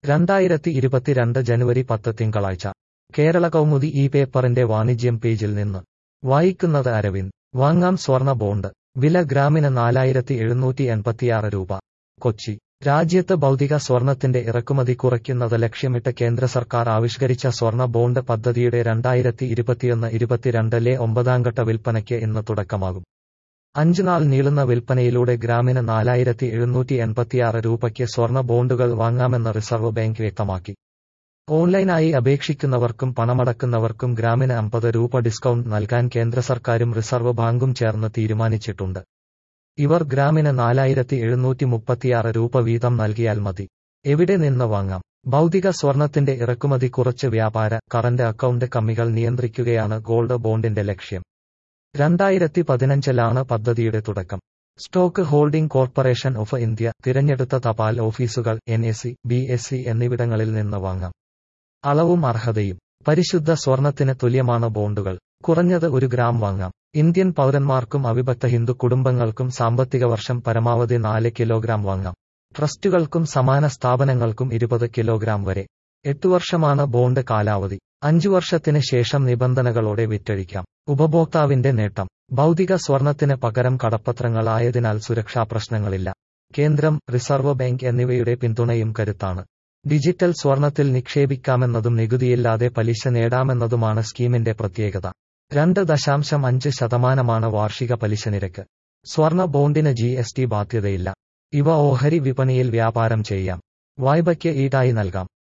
രണ്ടായിരത്തി ഇരുപത്തിരണ്ട് ജനുവരി പത്ത് തിങ്കളാഴ്ച കേരള കൗമുദി ഈ പേപ്പറിന്റെ വാണിജ്യം പേജിൽ നിന്ന് വായിക്കുന്നത് അരവിന്ദ് വാങ്ങാം സ്വർണ ബോണ്ട് വില ഗ്രാമിന് നാലായിരത്തി എഴുന്നൂറ്റി എൺപത്തിയാറ് രൂപ കൊച്ചി രാജ്യത്ത് ഭൗതിക സ്വർണത്തിന്റെ ഇറക്കുമതി കുറയ്ക്കുന്നത് ലക്ഷ്യമിട്ട് കേന്ദ്ര സർക്കാർ ആവിഷ്കരിച്ച സ്വർണ ബോണ്ട് പദ്ധതിയുടെ രണ്ടായിരത്തി ഇരുപത്തിയൊന്ന് ഇരുപത്തിരണ്ടിലെ ഒമ്പതാംഘട്ട വിൽപ്പനയ്ക്ക് ഇന്ന് തുടക്കമാകും അഞ്ചുനാൾ നീളുന്ന വിൽപ്പനയിലൂടെ ഗ്രാമിന് നാലായിരത്തി എഴുന്നൂറ്റി എൺപത്തിയാറ് രൂപയ്ക്ക് സ്വർണ ബോണ്ടുകൾ വാങ്ങാമെന്ന് റിസർവ് ബാങ്ക് വ്യക്തമാക്കി ഓൺലൈനായി അപേക്ഷിക്കുന്നവർക്കും പണമടക്കുന്നവർക്കും ഗ്രാമിന് അമ്പത് രൂപ ഡിസ്കൗണ്ട് നൽകാൻ കേന്ദ്ര സർക്കാരും റിസർവ് ബാങ്കും ചേർന്ന് തീരുമാനിച്ചിട്ടുണ്ട് ഇവർ ഗ്രാമിന് നാലായിരത്തി എഴുന്നൂറ്റി മുപ്പത്തിയാറ് രൂപ വീതം നൽകിയാൽ മതി എവിടെ നിന്ന് വാങ്ങാം ഭൗതിക സ്വർണത്തിന്റെ ഇറക്കുമതി കുറച്ച് വ്യാപാര കറന്റ് അക്കൗണ്ട് കമ്മികൾ നിയന്ത്രിക്കുകയാണ് ഗോൾഡ് ബോണ്ടിന്റെ ലക്ഷ്യം രണ്ടായിരത്തി പതിനഞ്ചിലാണ് പദ്ധതിയുടെ തുടക്കം stock holding corporation of India തിരഞ്ഞെടുത്ത തപാൽ ഓഫീസുകൾ N S C B S C എന്നിവിടങ്ങളിൽ നിന്ന് വാങ്ങാം അളവും അർഹതയും പരിശുദ്ധ സ്വർണത്തിന് തുല്യമാണ് ബോണ്ടുകൾ കുറഞ്ഞത് ഒരു ഗ്രാം വാങ്ങാം ഇന്ത്യൻ പൗരന്മാർക്കും അവിഭക്ത ഹിന്ദു കുടുംബങ്ങൾക്കും സാമ്പത്തിക വർഷം പരമാവധി നാല് കിലോഗ്രാം വാങ്ങാം ട്രസ്റ്റുകൾക്കും സമാന സ്ഥാപനങ്ങൾക്കും ഇരുപത് കിലോഗ്രാം വരെ എട്ടു വർഷമാണ് ബോണ്ട് കാലാവധി അഞ്ചു വർഷത്തിന് ശേഷം നിബന്ധനകളോടെ വിറ്റഴിക്കാം ഉപഭോക്താവിന്റെ നേട്ടം ഭൗതിക സ്വർണത്തിന് പകരം കടപ്പത്രങ്ങൾ ആയതിനാൽ സുരക്ഷാ പ്രശ്നങ്ങളില്ല കേന്ദ്രം റിസർവ് ബാങ്ക് എന്നിവയുടെ പിന്തുണയും കരുത്താണ് ഡിജിറ്റൽ സ്വർണത്തിൽ നിക്ഷേപിക്കാമെന്നതും നികുതിയില്ലാതെ പലിശ നേടാമെന്നതുമാണ് സ്കീമിന്റെ പ്രത്യേകത രണ്ട് ദശാംശം അഞ്ച് ശതമാനമാണ് വാർഷിക പലിശ നിരക്ക് സ്വർണ ബോണ്ടിന് ജി എസ് ടി ബാധ്യതയില്ല ഇവ ഓഹരി വിപണിയിൽ വ്യാപാരം ചെയ്യാം വായ്പയ്ക്ക് ഈടായി നൽകാം